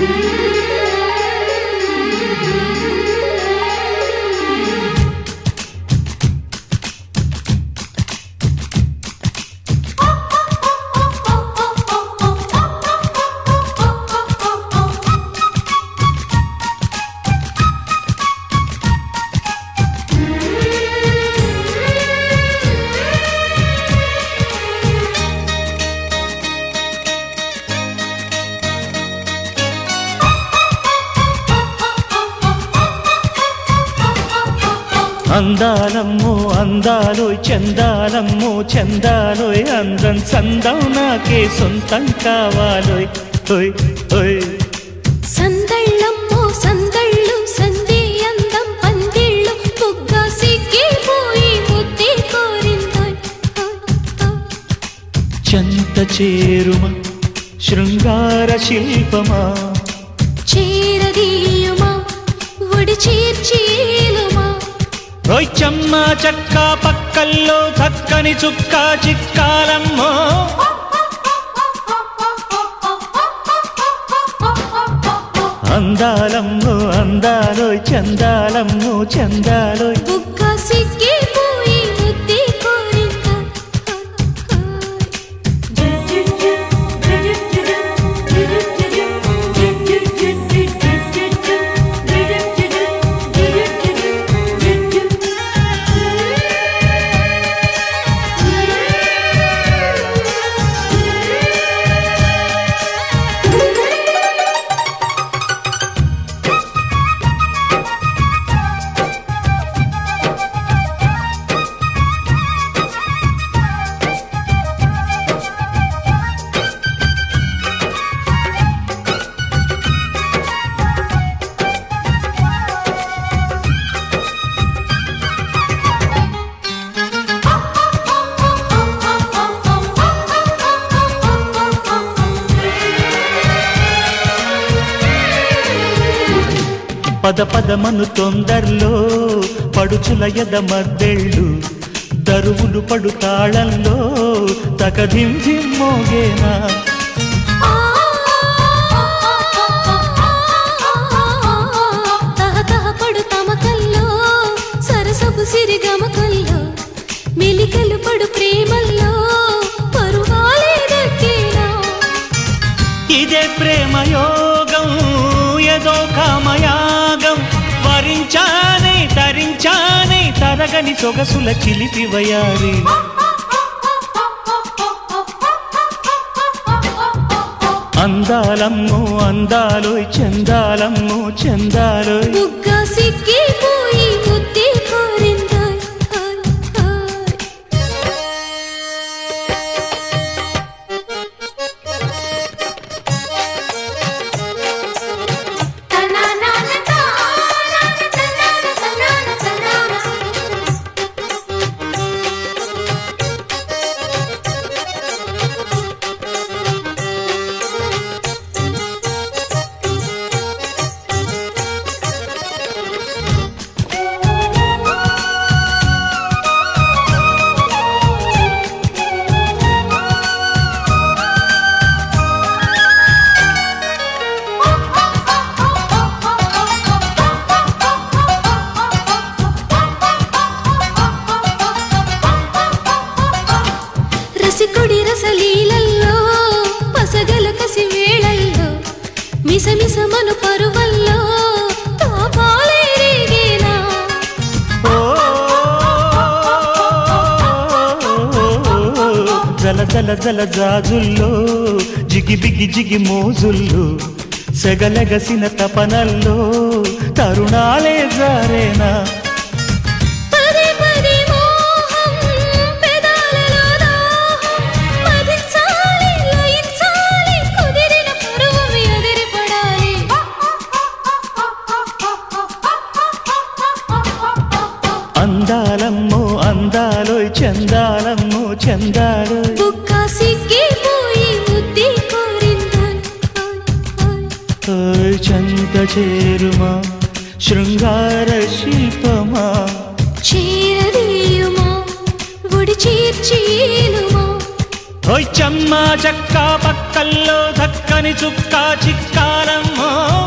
అందాలమ్మో అందాలోయ్ చందాలమ్మో చందాలోయ్ అందం సందం నాకే సొంతం కావాలోయ్ ఓయ్ ఓయ్ సందళ్ళమ్మో సందళ్ళు సందే అందం పందిళ్ళు బుగ్గ సిక్కిపోయి ముద్దే కోరిందోయ్ చంత చేరుమ శృంగార శిల్పమా చేరదీయుమా ఒడి చేర్చేలుమా ఓయ్ చెమ్మ చక్క పక్కల్లో చక్కని చుక్క చిక్కాలమ్మో అందాలమ్మో అందాలోయ్ చందాలమ్మో చందాలోయ్ బుగ్గ సిక్కిపోయి ముద్దే కోరిందోయ్ పద పదమను తొందరలో పడుచుల ఎద మద్దెళ్ళు దరువులు పడు తాళంలో తకధింధిం మోగేనా తహతహపడు తమకల్లో సరసపు సిరిగమకల్లో మెలికలు పడు ప్రేమల్లో పరువాలే దక్కేనా ఇదే ప్రేమయోగం ఏదో కామయాగం వరించానే తరించానే తరగని సొగసుల చిలిపి వయారి అందాలమ్మో అందాలోయ్ చందాలమ్మో చందాలోయ్ బుగ్గ సిక్కిపోయి ముద్దే కోరిందోయ్ ఓయ్ ఓయ్ రసికుడి రసలీలల్లో పసగల కసి వేళల్లో మిసమిసమను పరువల్లో తాపాలే రేగేనా ఓ జల జల జల జాజుల్లో జిగి బిగి జిగి మోజుల్లో సెగలెగసిన తపనల్లో తరుణాలే జారేనా పదే పదే మోహం పెదాలలో దాహం మదించాలి లయించాలి కుదిరిన పరువం ఎదిరిపడాలి అందాలమ్మో అందాలోయ్ చందాలమ్మో చందాలోయ్ బుక్క సిక్కిపోయి ముద్దే కోరిందోయ్ ఓయ్ ఓయ్ ఓయ్ చంత చేరుమా శృంగార శిల్పమా చేరదీయుమా ఒడి చేర్చేలుమా ఓయ్ చమ్మ చక్క పక్కల్లో దక్కని చుక్క చిక్కాలమ్మో